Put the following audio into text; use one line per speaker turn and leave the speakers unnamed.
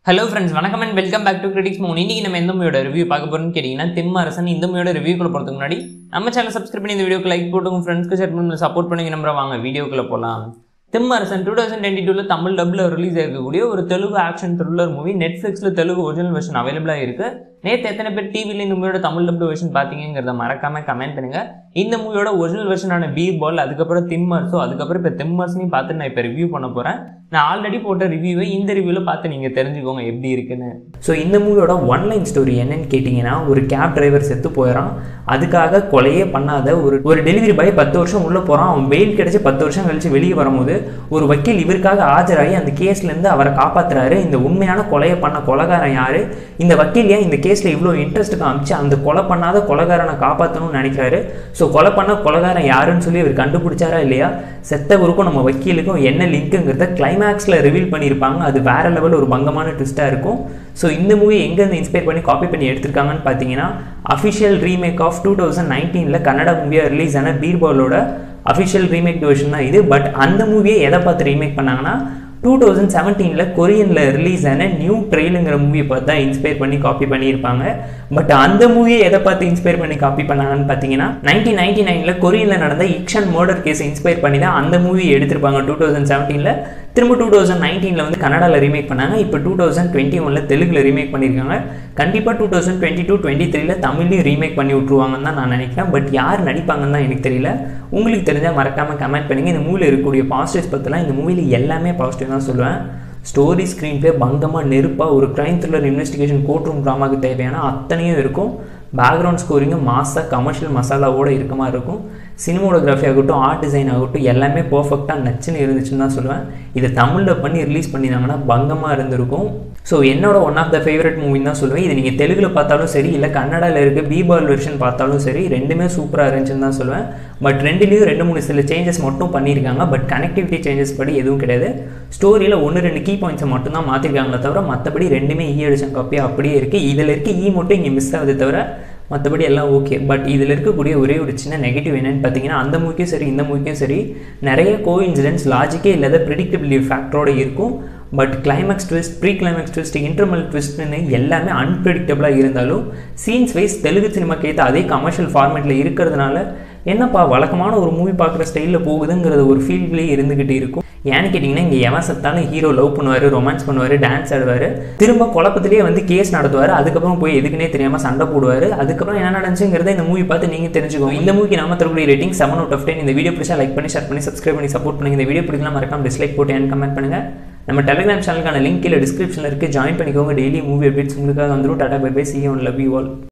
hello friends வணக்கம் and welcome back to Critics Moon இன்னைக்கு நம்ம எந்த மூவியோட ரிவ்யூ பார்க்க போறோம்னு கேட்டிங்கன்னா திம்மரசன் இந்த மூவியோட ரிவ்யூக்குள்ள போகிறதுக்கு முன்னாடி நம்ம சேனல் சப்ஸ்கிரைப் பண்ணி இந்த வீடியோக்கு லைக் போட்டு உங்கள் ஃப்ரெண்ட்ஸ்க்கு ஷேர் பண்ணி சப்போர்ட் பண்ணி நம்புற வாங்க வீடியோக்குள்ள போகலாம் திம்மரசன் டூ தௌசண்ட் டுவெண்ட்டி டூவில் தமிழ் டப்பில் ரிலீஸ் ஆகக்கூடிய ஒரு தெலுங்கு ஆக்ஷன் த்ரில்லர் மூவி நெட்ஃப்ளிக்ஸில் தெலுங்கு ஒரிஜினல் வெர்ஷன் அவைலபிளாக இருக்கு நேற்று எத்தனை பேர் டிவியில் இந்த மூவியோட தமிழ் டப்டு வெர்ஷன் பார்த்தீங்கிறத மறக்காம கமெண்ட் பண்ணுங்க இந்த மூவியோட ஒரிஜினல் வெர்ஷனான பி பால் அதுக்கப்புறம் திம்மர்ஸோ அதுக்கப்புறம் இப்போ திம்மர்ஸ்னையும் பார்த்து நான் இப்போ ரிவ்யூ பண்ண போகிறேன் நான் ஆல்ரெடி போட்ட ரிவ்யூவை இந்த ரிவ்யூவில் பார்த்து நீங்கள் தெரிஞ்சுக்கோங்க எப்படி இருக்குன்னு ஸோ இந்த மூவியோட ஒன்லைன் ஸ்டோரி என்னன்னு கேட்டிங்கன்னா ஒரு கேப் டிரைவர் செத்து போயிடறான் அதுக்காக கொலையே பண்ணாத ஒரு ஒரு டெலிவரி பாய் பத்து வருஷம் உள்ளே போகிறான் அவன் பெயில் கிடைச்சி பத்து வருஷம் கழிச்சு வெளியே வரும்போது ஒரு வக்கீல் இவருக்காக ஆஜராகி அந்த கேஸ்லேருந்து அவரை காப்பாற்றுறாரு இந்த உண்மையான கொலையை பண்ண கொலைகாரன் யார் இந்த வக்கீல் ஏன் இந்த கேஸில் இவ்வளோ இன்ட்ரெஸ்ட் காமிச்சு அந்த கொலை பண்ணாத கொலைகாரனை காப்பாற்றணும்னு நினைக்கிறாரு ஸோ கொலை பண்ண கொலைகாரன் யாருன்னு சொல்லி இவர் கண்டுபிடிச்சாரா இல்லையா செத்தவருக்கும் நம்ம வக்கீலுக்கும் என்ன லிங்க்குங்கிறத கிளைமேக்ஸில் ரிவீல் பண்ணியிருப்பாங்க அது வேற லெவல் ஒரு பங்கமான ட்விஸ்ட்டாக இருக்கும் ஸோ இந்த மூவி எங்கேருந்து இன்ஸ்பயர் பண்ணி காப்பி பண்ணி எடுத்திருக்காங்கன்னு பார்த்தீங்கன்னா official remake of two thousand நைன்டீனில் கன்னடா மூவியாக ரிலீஸ் ஆன பீர்பாலோட அஃபிஷியல் ரீமேக் வெர்ஷன் தான் இது பட் அந்த மூவியை எதை பார்த்து ரீமேக் பண்ணாங்கன்னா டூ தௌசண்ட் செவன்டீனில் கொரியனில் ரிலீஸ் ஆன நியூ ட்ரெயிலுங்கிற மூவியை பார்த்து தான் இன்ஸ்பயர் பண்ணி காப்பி பண்ணியிருப்பாங்க பட் அந்த மூவியை எதை பார்த்து இன்ஸ்பயர் பண்ணி காப்பி பண்ணாங்கன்னு பார்த்தீங்கன்னா நைன்டீன் நைன்டி நைனில் கொரியனில் நடந்த இக்ஷன் மர்டர் கேஸை இன்ஸ்பயர் பண்ணி தான் அந்த மூவி எடுத்திருப்பாங்க டூ தௌசண்ட் செவன்டீனில் திரும்ப டூ தௌசண்ட் நைன்டீனில் வந்து கன்னடாவில் ரீமேக் பண்ணாங்க இப்போ டூ தௌசண்ட் டுவெண்ட்டி ஒனில் தெலுங்கில் ரீமேக் பண்ணியிருக்காங்க கண்டிப்பாக two thousand twenty two twenty த்ரீல தமிழ்லையும் ரீமேக் பண்ணி விட்ருவாங்கன்னு தான் நான் நினைக்கிறேன் பட் யார் நடிப்பாங்கன்னு தான் எனக்கு தெரியல உங்களுக்கு தெரிஞ்சால் மறக்காமல் கமெண்ட் பண்ணுங்கள் இந்த மூவியில் இருக்கக்கூடிய பாசிட்டிவ்ஸ் பற்றிலாம் இந்த மூவியில் எல்லாமே பாசிட்டிவ் தான் சொல்லுவேன் ஸ்டோரி ஸ்க்ரீன் ப்ளே பங்கமாக நெருப்பாக ஒரு crime thriller investigation courtroom ட்ராமாவுக்கு தேவையான அத்தனையும் இருக்கும் பேக்ரவுண்ட் ஸ்கோரிங்கும் மாசாக கமர்ஷியல் மசாலாவோட இருக்க மாதிரி இருக்கும் சினிமோடோகிராஃபி ஆகட்டும் ஆர்ட் டிசைன் ஆகட்டும் எல்லாமே பர்ஃபெக்டாக நச்சுன்னு இருந்துச்சுன்னு தான் சொல்லுவேன் இதை தமிழில் பண்ணி ரிலீஸ் பண்ணியிருந்தாங்கன்னா பங்கமாக இருந்திருக்கும் ஸோ என்னோட ஒன் ஆஃப் த ஃபேவரட் மூவின்னு தான் சொல்லுவேன் இது நீங்கள் தெலுங்கில் பார்த்தாலும் சரி இல்லை கன்னடாவில் இருக்க பீபால் வெர்ஷன் பார்த்தாலும் சரி ரெண்டுமே சூப்பராக இருந்துச்சுன்னு தான் சொல்லுவேன் பட் ரெண்டுலேயும் ரெண்டு மூணு சில சேஞ்சஸ் மட்டும் பண்ணியிருக்காங்க பட் கனெக்டிவிட்டி சேஞ்சஸ் படி எதுவும் கிடையாது ஸ்டோரியில் ஒன்று ரெண்டு கீ பாயிண்ட்ஸை மட்டும் தான் மாற்றிருக்காங்களே தவிர மற்றபடி ரெண்டுமே ஈ அடிச்சம் காப்பியாக அப்படியே இருக்குது இதில் இருக்க ஈ மட்டும் இங்கே மிஸ் ஆகுது தவிர மற்றபடி எல்லாம் ஓகே பட் இதில் இருக்கக்கூடிய ஒரே ஒரு சின்ன நெகட்டிவ் என்னென்னு பார்த்தீங்கன்னா அந்த மூவிக்கும் சரி இந்த மூவிக்கும் சரி நிறைய கோ இன்சிடென்ட்ஸ் லாஜிக்கே இல்லாத ப்ரிடிக்டபிலிட்டி ஃபேக்டரோடு இருக்கும் but climax twist pre climax twist interval ட்விஸ்ட்னு எல்லாமே அன்பிரடிக்டபிளாக இருந்தாலும் சீன்ஸ் வைஸ் தெலுங்கு சினிமாக்கு ஏற்ற அதே கமர்ஷியல் ஃபார்மேட்டில் இருக்கிறதுனால என்னப்பா வழக்கமான ஒரு மூவி பார்க்குற ஸ்டைலில் போகுதுங்கிறது ஒரு ஃபீல்ட்லேயே இருந்துக்கிட்டு இருக்கும் ஏன்னு கேட்டிங்கன்னா இங்கே எவன் சத்தாலும் ஹீரோ லவ் பண்ணுவார் ரொமான்ஸ் பண்ணுவார் டான்ஸ் ஆடுவார் திரும்ப குழப்பத்திலேயே வந்து கேஸ் நடத்துவார் அதுக்கப்புறம் போய் எதுக்குன்னே தெரியாமல் சண்டை போடுவார் அதுக்கப்புறம் என்ன நடந்துச்சுங்கிறத இந்த மூவி பார்த்து நீங்கள் தெரிஞ்சுக்கோங்க இந்த மூவிக்கு நம்ம தரக்கூடிய rating seven out of ten இந்த வீடியோ பிடிச்சா லைக் பண்ணி ஷேர் பண்ணி சப்ஸ்கிரைப் பண்ணி சப்போர்ட் பண்ணுங்க இந்த வீடியோ பிடிக்கலாம் மறக்காம டிஸ்லைக் போட்டு என் கமெண்ட் பண்ணுங்கள் நம்ம டெலிகிராம் சேனலுக்கான லிங்க் கீழே டிஸ்கிரிப்ஷனில் இருக்குது ஜாயின் பண்ணிக்கோங்க டெய்லி மூவி அப்டேட்ஸ் உங்களுக்காக வந்துடும் tata bye bye see one love you all